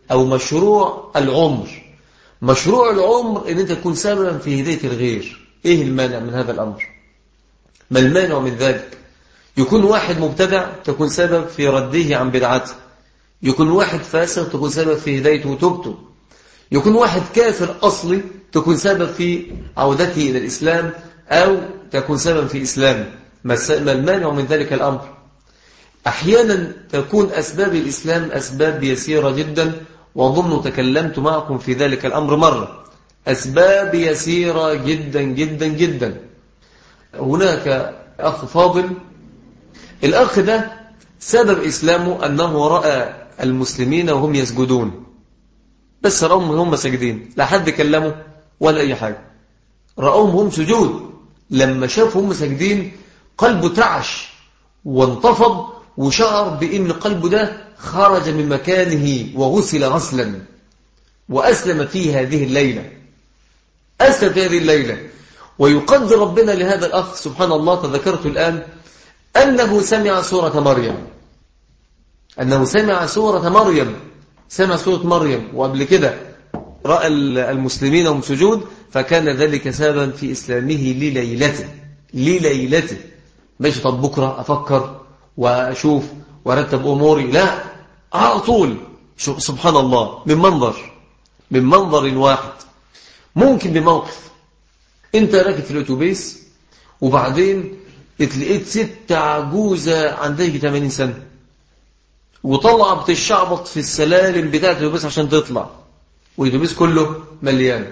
أو مشروع العمر مشروع العمر ان انت تكون سببا في هداية الغير ايه المانع من هذا الامر ما المانع من ذلك يكون واحد مبتدع تكون سبب في رده عن بدعته يكون واحد فاسق تكون سبب في هدايته وتوبته يكون واحد كافر أصلي تكون سبب في عودته إلى الإسلام أو تكون سبب في إسلامه ما المانع من ذلك الأمر أحيانا تكون أسباب الإسلام أسباب يسيرة جدا وأظن تكلمت معكم في ذلك الأمر مرة أسباب يسيرة جدا جدا جدا هناك أخ فاضل الأخ ده سبب إسلامه أنه رأى المسلمين وهم يسجدون بس رأوهم هم ساجدين لا حد كلمه ولا أي حاجة رأوهم هم سجود لما شافوا هم ساجدين قلبه تعش وانتفض وشعر بأن قلبه ده خرج من مكانه وغسل غسلا وأسلم في هذه الليلة أسلم في هذه الليلة ويقدر ربنا لهذا الأخ سبحان الله تذكرت الآن أنه سمع سورة مريم أنه سمع سورة مريم سمع سورة مريم وقبل كده رأى المسلمين هم سجود فكان ذلك سببا في إسلامه لليلته لليلته ماشي طب بكرة أفكر وأشوف وأرتب أموري لا على طول سبحان الله من منظر من منظر واحد ممكن بموقف انت راكب في الاتوبيس وبعدين اتلقيت ست عجوزة عندها 80 سنة وطلع بتشعبط في السلالم بتاعة الاتوبيس عشان تطلع والاتوبيس كله مليان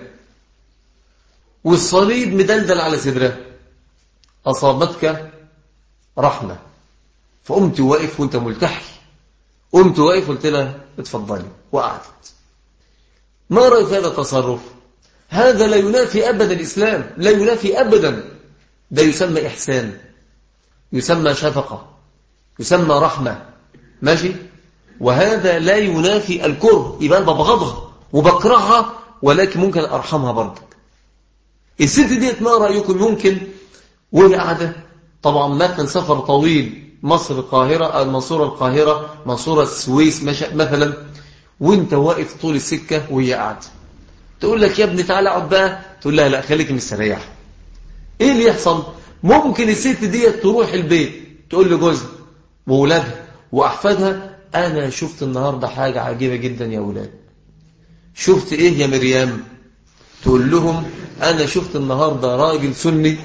والصليب مدلدل على صدرها أصابتك رحمة فقمت واقف وانت ملتحي قمت واقف قلت لها اتفضلي وقعدت ما رأيك في هذا التصرف هذا لا ينافي أبدا الإسلام لا ينافي أبدا ده يسمى إحسان يسمى شفقة يسمى رحمة ماشي وهذا لا ينافي الكره يبقى أنا ببغضها وبكرهها ولكن ممكن أرحمها برضك الست ديت ما رأيكم يمكن وهي قاعدة طبعا ما كان سفر طويل مصر القاهرة أو المنصورة القاهرة منصورة السويس مثلا وانت واقف طول السكة وهي قاعدة تقول لك يا ابني تعالى اقعد بقى تقول لها لا خليك مستريح ايه اللي يحصل ممكن الست ديت تروح البيت تقول لجوزها وولادها واحفادها انا شفت النهارده حاجه عجيبه جدا يا اولاد شفت ايه يا مريم تقول لهم انا شفت النهارده راجل سني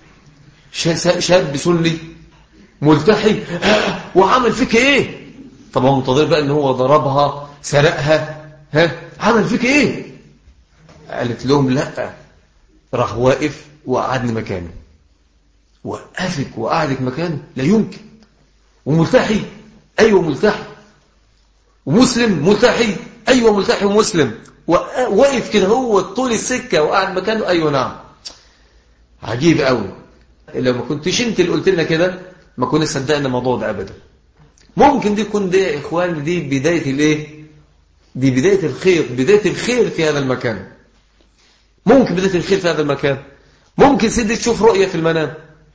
شاب سني ملتحي وعمل فيك ايه طبعا منتظر بقى ان هو ضربها سرقها ها عمل فيك ايه قالت لهم لا راح واقف وقعدني مكانه وقفك وقعدك مكانه لا يمكن وملتحي ايوه ملتحي ومسلم ملتحي ايوه ملتحي ومسلم وقف كده هو طول السكه وقعد مكانه ايوه نعم عجيب قوي لو ما كنتش انت اللي قلت لنا كده ما كنا صدقنا الموضوع ده ابدا ممكن دي تكون دي يا اخوان دي بدايه الايه دي بدايه الخير بدايه الخير في هذا المكان ممكن بدايه الخير في هذا المكان ممكن سيدي تشوف رؤيه في المنام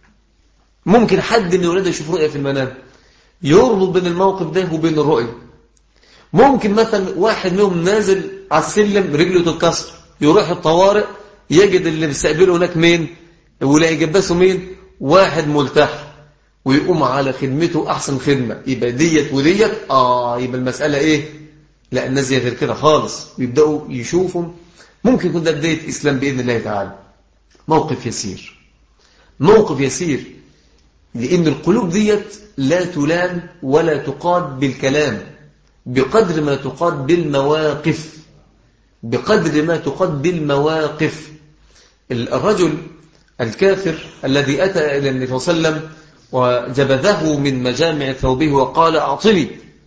ممكن حد من اولادها يشوف رؤيه في المنام يربط بين الموقف ده وبين الرؤيه ممكن مثلا واحد منهم نازل على السلم رجله تتكسر يروح الطوارئ يجد اللي بيستقبله هناك مين ولا يجبسه مين واحد ملتح ويقوم على خدمته أحسن خدمة يبقى ديت وديت آه يبقى المسألة إيه لا الناس دي غير كده خالص ويبدأوا يشوفوا ممكن يكون ده بداية إسلام بإذن الله تعالى موقف يسير موقف يسير لأن القلوب ديت لا تلام ولا تقاد بالكلام بقدر ما تقاد بالمواقف بقدر ما تقاد بالمواقف الرجل الكافر الذي أتى إلى النبي صلى الله عليه وسلم وجبذه من مجامع ثوبه وقال أعطني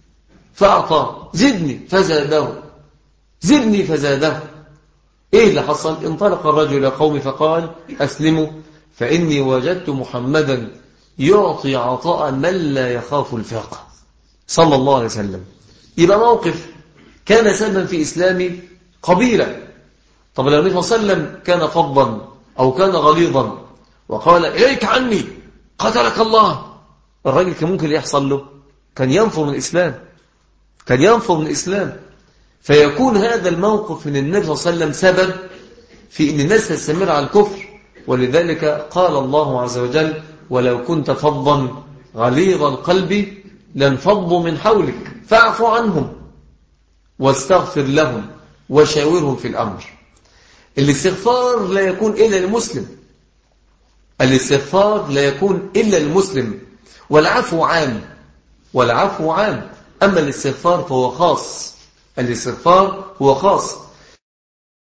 فأعطى زدني فزاده زدني فزاده إيه اللي حصل انطلق الرجل إلى قومي فقال أسلموا فإني وجدت محمدا يعطي عطاء من لا يخاف الفاقة صلى الله عليه وسلم يبقى موقف كان سببا في إسلام قبيلة طب لو النبي صلى الله عليه وسلم كان فظا أو كان غليظا وقال إليك عني قتلك الله الراجل كان ممكن يحصل له كان ينفر من الإسلام كان ينفر من الإسلام فيكون هذا الموقف من النبي صلى الله عليه وسلم سبب في أن الناس تستمر على الكفر ولذلك قال الله عز وجل ولو كنت فظا غليظ القلب لانفضوا من حولك فاعف عنهم واستغفر لهم وشاورهم في الأمر الاستغفار لا يكون إلا للمسلم الاستغفار لا يكون إلا للمسلم والعفو عام والعفو عام أما الاستغفار فهو خاص الاستغفار هو خاص